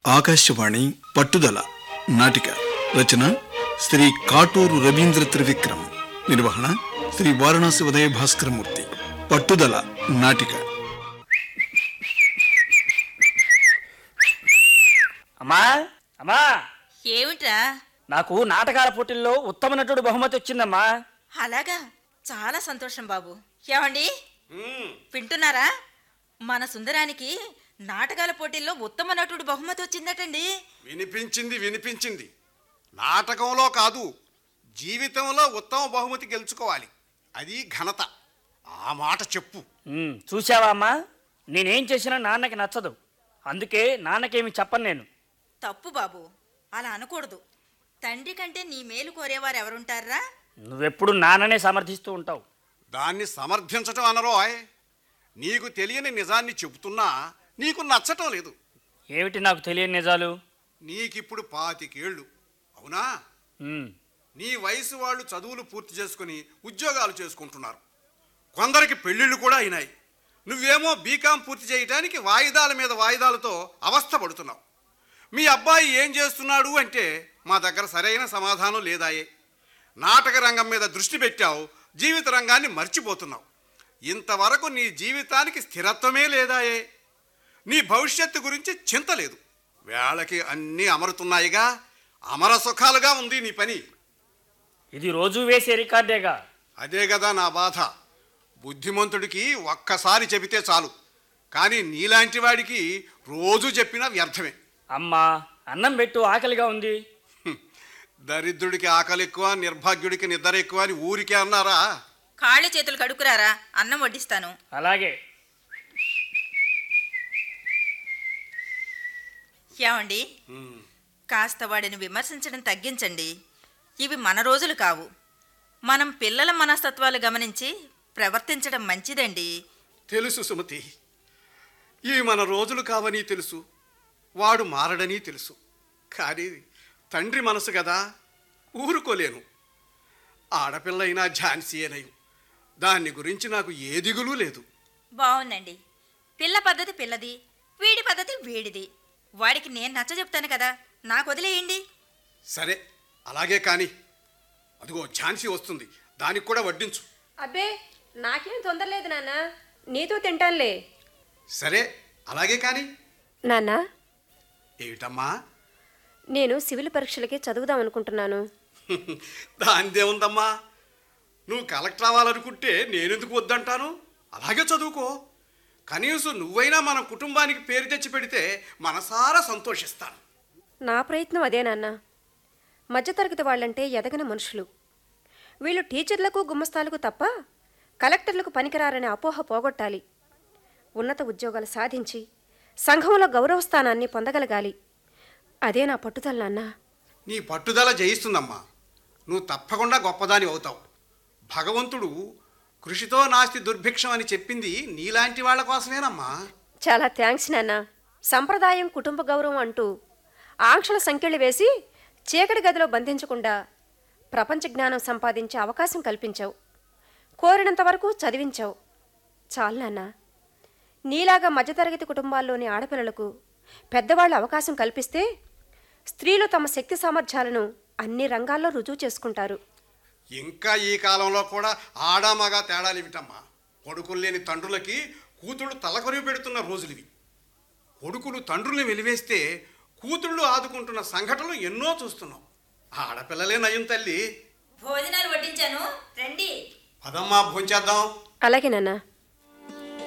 ఆకాశవాణి పట్టుదల నాటిక రచన శ్రీ కాటూరు రవీంద్ర త్రివిక్రమ్ నిర్వహణ శ్రీ వారణాసి ఉదయ భాస్కరమూర్తి పట్టుదల నాటిక అమ్మా అమ్మా ఏమిట్రా నాకు నాటకాల పోటీల్లో ఉత్తమ నటుడు బహుమతి వచ్చిందమ్మా అలాగా చాలా సంతోషం బాబు ఏమండి వింటున్నారా మన సుందరానికి నాటకాల పోటీల్లో ఉత్తమ నటుడు బహుమతి వచ్చిందటండి వినిపించింది వినిపించింది నాటకంలో కాదు జీవితంలో ఉత్తమ బహుమతి గెలుచుకోవాలి అది ఘనత ఆ మాట చెప్పు ఉమ్, చూశావా అమ్మా నేనేం చేసినా నాన్నకి నచ్చదు అందుకే నాన్నకేమి చెప్పను నేను తప్పు బాబు అలా అనకూడదు తండ్రి కంటే నీ మేలు కోరేవారు ఎవరుంటారా నువ్వెప్పుడు నాన్ననే సమర్థిస్తూ ఉంటావు దాన్ని సమర్థించటం అనరోయ్ నీకు తెలియని నిజాన్ని చెబుతున్నా నీకు నచ్చటం లేదు ఏమిటి నాకు తెలియని నిజాలు నీకిప్పుడు పాతికేళ్ళు అవునా ఉమ్, నీ వయసు వాళ్ళు చదువులు పూర్తి చేసుకుని ఉద్యోగాలు చేసుకుంటున్నారు కొందరికి పెళ్ళిళ్ళు కూడా అయినాయి నువ్వేమో బీకాం పూర్తి చేయటానికి వాయిదాల మీద వాయిదాలతో అవస్థ పడుతున్నావు మీ అబ్బాయి ఏం చేస్తున్నాడు అంటే మా దగ్గర సరైన సమాధానం లేదాయే నాటక రంగం మీద దృష్టి పెట్టావు జీవిత రంగాన్ని మర్చిపోతున్నావు ఇంతవరకు నీ జీవితానికి స్థిరత్వమే లేదాయే నీ భవిష్యత్తు గురించి చింత లేదు వేళకి అన్నీ అమరుతున్నాయిగా అమర సుఖాలుగా ఉంది నీ పని ఇది రోజు వేసే రికార్డేగా అదే కదా నా బాధ బుద్ధిమంతుడికి ఒక్కసారి చెబితే చాలు కానీ నీలాంటి వాడికి రోజు చెప్పినా వ్యర్థమే అమ్మా అన్నం పెట్టు ఆకలిగా ఉంది హ్మ్. దరిద్రుడికి ఆకలి ఎక్కువ నిర్భాగ్యుడికి నిద్ర ఎక్కువ అని ఊరికే అన్నారా కాళ్ళు చేతులు కడుక్కురారా అన్నం వడ్డిస్తాను అలాగే ఏమండి కాస్త వాడిని విమర్శించడం తగ్గించండి ఇవి మన రోజులు కావు మనం పిల్లల మనస్తత్వాలు గమనించి ప్రవర్తించడం మంచిదండి తెలుసు సుమతి ఈ మన రోజులు కావని తెలుసు వాడు మారడని తెలుసు కానీ తండ్రి మనసు కదా ఊరుకోలేను ఆడపిల్లైనా ఝాన్సీ అనయం దాన్ని గురించి నాకు ఏ దిగులు లేదు బాగుందండి పిల్ల పద్ధతి పిల్లది వీడి పద్ధతి వీడిది వాడికి నేను నచ్చ చెప్తాను కదా నాకు వదిలేయండి సరే అలాగే కాని అదిగో ఝాన్సీ వస్తుంది దానికి కూడా వడ్డించు అబ్బే నాకేం తొందర లేదు నాన్న నీతో తింటానులే సరే అలాగే కాని నాన్న ఏమిటమ్మా నేను సివిల్ పరీక్షలకి చదువుదాం అనుకుంటున్నాను దానిదేముందమ్మా నువ్వు కలెక్టర్ అవ్వాలనుకుంటే నేనెందుకు వద్దంటాను అలాగే చదువుకో కనీసం నువ్వైనా మన కుటుంబానికి పేరు తెచ్చి పెడితే మనసారా సంతోషిస్తాను నా ప్రయత్నం అదే నాన్న మధ్యతరగతి వాళ్ళంటే ఎదగని మనుషులు వీళ్ళు టీచర్లకు గుమ్మస్తాలకు తప్ప కలెక్టర్లకు పనికిరారనే అపోహ పోగొట్టాలి ఉన్నత ఉద్యోగాలు సాధించి సంఘంలో గౌరవ స్థానాన్ని పొందగలగాలి అదే నా పట్టుదల నాన్న నీ పట్టుదల జయిస్తుందమ్మా నువ్వు తప్పకుండా గొప్పదాని అవుతావు భగవంతుడు కృషితో నాస్తి దుర్భిక్షం అని చెప్పింది నీలాంటి వాళ్ళ కోసమేనమ్మా చాలా థ్యాంక్స్ నాన్న సంప్రదాయం కుటుంబ గౌరవం అంటూ ఆంక్షల సంఖ్యలు వేసి చీకటి గదిలో బంధించకుండా ప్రపంచ జ్ఞానం సంపాదించే అవకాశం కల్పించావు కోరినంత వరకు చదివించావు చాలు నాన్న నీలాగా మధ్యతరగతి కుటుంబాల్లోని ఆడపిల్లలకు పెద్దవాళ్ళు అవకాశం కల్పిస్తే స్త్రీలు తమ శక్తి సామర్థ్యాలను అన్ని రంగాల్లో రుజువు చేసుకుంటారు ఇంకా ఈ కాలంలో కూడా ఆడామగా తేడాలివిటమ్మా కొడుకులు లేని తండ్రులకి కూతుళ్ళు తలకొరివి పెడుతున్న రోజులివి కొడుకులు తండ్రుల్ని వెలివేస్తే కూతుళ్ళు ఆదుకుంటున్న సంఘటనలు ఎన్నో చూస్తున్నాం ఆడపిల్లలే నయం తల్లి భోజనాలు వడ్డించాను రండి పదమ్మా భోంచేద్దాం అలాగే నాన్న